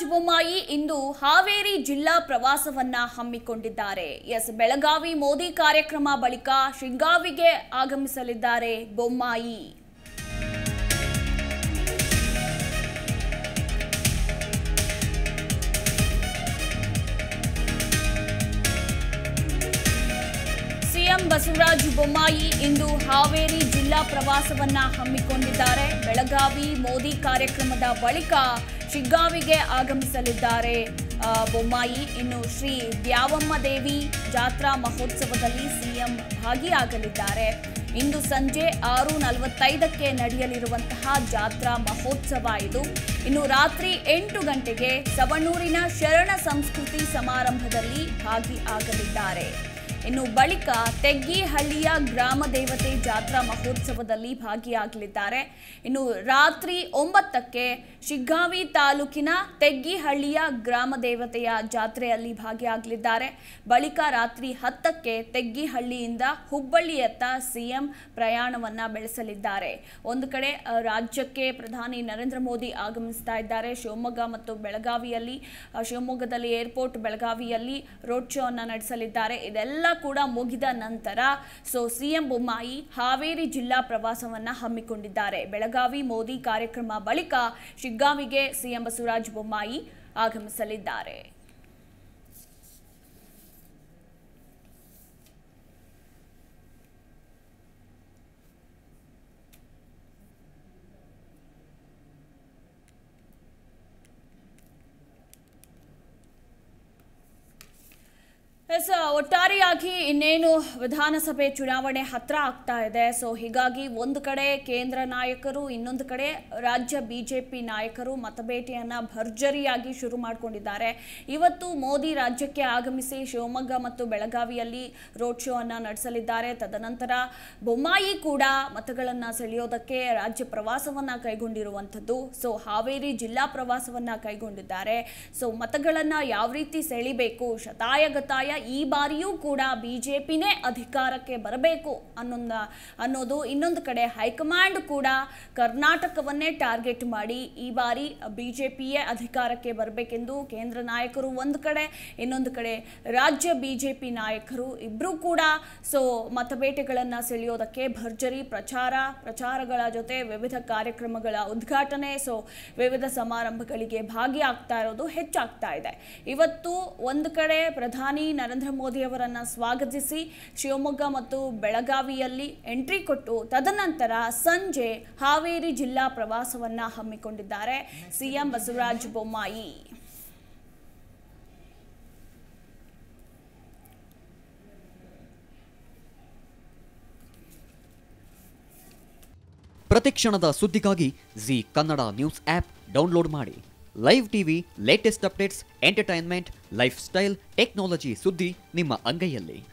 ಬಸವರಾಜ ಬೊಮ್ಮಾಯಿ ಇಂದು ಹಾವೇರಿ ಜಿಲ್ಲಾ ಪ್ರವಾಸವನ್ನ ಹಮ್ಮಿಕೊಂಡಿದ್ದಾರೆ ಎಸ್ ಬೆಳಗಾವಿ ಮೋದಿ ಕಾರ್ಯಕ್ರಮ ಬಳಿಕ ಶಿಗ್ಗಾವಿಗೆ ಆಗಮಿಸಲಿದ್ದಾರೆ ಬೊಮ್ಮಾಯಿ ಸಿಎಂ ಬಸವರಾಜ ಬೊಮ್ಮಾಯಿ ಇಂದು ಹಾವೇರಿ ಜಿಲ್ಲಾ ಪ್ರವಾಸವನ್ನ ಹಮ್ಮಿಕೊಂಡಿದ್ದಾರೆ ಬೆಳಗಾವಿ ಮೋದಿ ಕಾರ್ಯಕ್ರಮದ ಬಳಿಕ ಶಿಗ್ಗಾವಿಗೆ ಆಗಮಿಸಲಿದ್ದಾರೆ ಆ, ಬೊಮ್ಮಾಯಿ ಇನ್ನು ಶ್ರೀ ದ್ಯಾವಮ್ಮ ದೇವಿ ಜಾತ್ರಾ ಮಹೋತ್ಸವದಲ್ಲಿ ಸಿಎಂ ಭಾಗಿಯಾಗಲಿದ್ದಾರೆ ಇಂದು ಸಂಜೆ ಆರು ನಲವತ್ತೈದಕ್ಕೆ ನಡೆಯಲಿರುವಂತಹ ಜಾತ್ರಾ ಮಹೋತ್ಸವ ಇದು ಇನ್ನು ರಾತ್ರಿ ಎಂಟು ಗಂಟೆಗೆ ಸವಣೂರಿನ ಶರಣ ಸಂಸ್ಕೃತಿ ಸಮಾರಂಭದಲ್ಲಿ ಭಾಗಿಯಾಗಲಿದ್ದಾರೆ ಇನ್ನು ಬಳಿಕ ತೆಗ್ಗಿಹಳ್ಳಿಯ ಗ್ರಾಮ ದೇವತೆ ಜಾತ್ರಾ ಮಹೋತ್ಸವದಲ್ಲಿ ಭಾಗಿಯಾಗಲಿದ್ದಾರೆ ಇನ್ನು ರಾತ್ರಿ ಒಂಬತ್ತಕ್ಕೆ ಶಿಗ್ಗಾವಿ ತಾಲೂಕಿನ ತೆಗ್ಗಿಹಳ್ಳಿಯ ಗ್ರಾಮ ದೇವತೆಯ ಜಾತ್ರೆಯಲ್ಲಿ ಭಾಗಿಯಾಗಲಿದ್ದಾರೆ ಬಳಿಕ ರಾತ್ರಿ ಹತ್ತಕ್ಕೆ ತೆಗ್ಗಿಹಳ್ಳಿಯಿಂದ ಹುಬ್ಬಳ್ಳಿಯತ್ತ ಸಿಎಂ ಪ್ರಯಾಣವನ್ನ ಬೆಳೆಸಲಿದ್ದಾರೆ ಒಂದು ಕಡೆ ಅ, ರಾಜ್ಯಕ್ಕೆ ಪ್ರಧಾನಿ ನರೇಂದ್ರ ಮೋದಿ ಆಗಮಿಸ್ತಾ ಇದ್ದಾರೆ ಶಿವಮೊಗ್ಗ ಮತ್ತು ಬೆಳಗಾವಿಯಲ್ಲಿ ಅ, ಶಿವಮೊಗ್ಗದಲ್ಲಿ ಏರ್ಪೋರ್ಟ್ ಬೆಳಗಾವಿಯಲ್ಲಿ ರೋಡ್ ಶೋ ಅನ್ನ ನಡೆಸಲಿದ್ದಾರೆ ಇದೆಲ್ಲ ಕೂಡ ಮುಗಿದ ನಂತರ ಸೊ ಸಿಎಂ ಬೊಮ್ಮಾಯಿ ಹಾವೇರಿ ಜಿಲ್ಲಾ ಪ್ರವಾಸವನ್ನ ಹಮ್ಮಿಕೊಂಡಿದ್ದಾರೆ ಬೆಳಗಾವಿ ಮೋದಿ ಕಾರ್ಯಕ್ರಮ ಬಳಿಕ ಶಿಗ್ಗಾವಿಗೆ ಸಿಎಂ ಬಸವರಾಜ ಬೊಮ್ಮಾಯಿ ಆಗಮಿಸಲಿದ್ದಾರೆ ಎಸ್ ಒಟ್ಟಾರೆಯಾಗಿ ಇನ್ನೇನು ವಿಧಾನಸಭೆ ಚುನಾವಣೆ ಹತ್ರ ಆಗ್ತಾ ಇದೆ ಸೊ ಹೀಗಾಗಿ ಒಂದು ಕಡೆ ಕೇಂದ್ರ ನಾಯಕರು ಇನ್ನೊಂದು ಕಡೆ ರಾಜ್ಯ ಬಿಜೆಪಿ ನಾಯಕರು ಮತಬೇಟೆಯನ್ನ ಭರ್ಜರಿಯಾಗಿ ಶುರು ಮಾಡಿಕೊಂಡಿದ್ದಾರೆ ಇವತ್ತು ಮೋದಿ ರಾಜ್ಯಕ್ಕೆ ಆಗಮಿಸಿ ಶಿವಮೊಗ್ಗ ಮತ್ತು ಬೆಳಗಾವಿಯಲ್ಲಿ ರೋಡ್ ಶೋ ಅನ್ನ ನಡೆಸಲಿದ್ದಾರೆ ತದನಂತರ ಬೊಮ್ಮಾಯಿ ಕೂಡ ಮತಗಳನ್ನ ಸೆಳೆಯೋದಕ್ಕೆ ರಾಜ್ಯ ಪ್ರವಾಸವನ್ನ ಕೈಗೊಂಡಿರುವಂಥದ್ದು ಸೊ ಹಾವೇರಿ ಜಿಲ್ಲಾ ಪ್ರವಾಸವನ್ನ ಕೈಗೊಂಡಿದ್ದಾರೆ ಸೊ ಮತಗಳನ್ನ ಯಾವ ರೀತಿ ಸೆಳಿಬೇಕು ಶತಾಯಗತಾಯ ಈ ಬಾರಿಯೂ ಕೂಡ ಬಿಜೆಪಿನೇ ಅಧಿಕಾರಕ್ಕೆ ಬರಬೇಕು ಅನ್ನೊಂದ ಅನ್ನೋದು ಇನ್ನೊಂದು ಕಡೆ ಹೈಕಮಾಂಡ್ ಕೂಡ ಕರ್ನಾಟಕವನ್ನೇ ಟಾರ್ಗೆಟ್ ಮಾಡಿ ಈ ಬಾರಿ ಬಿಜೆಪಿಯೇ ಅಧಿಕಾರಕ್ಕೆ ಬರಬೇಕೆಂದು ಕೇಂದ್ರ ನಾಯಕರು ಒಂದು ಕಡೆ ಇನ್ನೊಂದು ಕಡೆ ರಾಜ್ಯ ಬಿಜೆಪಿ ನಾಯಕರು ಇಬ್ಬರೂ ಕೂಡ ಸೊ ಮತಬೇಟೆಗಳನ್ನು ಸೆಳೆಯೋದಕ್ಕೆ ಭರ್ಜರಿ ಪ್ರಚಾರ ಪ್ರಚಾರಗಳ ಜೊತೆ ವಿವಿಧ ಕಾರ್ಯಕ್ರಮಗಳ ಉದ್ಘಾಟನೆ ಸೊ ವಿವಿಧ ಸಮಾರಂಭಗಳಿಗೆ ಭಾಗಿಯಾಗ್ತಾ ಇರೋದು ಹೆಚ್ಚಾಗ್ತಾ ಇದೆ ಇವತ್ತು ಒಂದು ಕಡೆ ಪ್ರಧಾನಿ ನರೇಂದ್ರ ಮೋದಿ ಅವರನ್ನ ಸ್ವಾಗತಿಸಿ ಶಿವಮೊಗ್ಗ ಮತ್ತು ಬೆಳಗಾವಿಯಲ್ಲಿ ಎಂಟ್ರಿ ಕೊಟ್ಟು ತದನಂತರ ಸಂಜೆ ಹಾವೇರಿ ಜಿಲ್ಲಾ ಪ್ರವಾಸವನ್ನ ಹಮ್ಮಿಕೊಂಡಿದ್ದಾರೆ ಸಿಎಂ ಬಸವರಾಜ ಬೊಮ್ಮಾಯಿ ಪ್ರತಿಕ್ಷಣದ ಸುದ್ದಿಗಾಗಿ Zee Kannada news app download ಮಾಡಿ live TV latest updates entertainment lifestyle technology ಸುದ್ದಿ ನಿಮ್ಮ ಅಂಗೈಯಲ್ಲಿ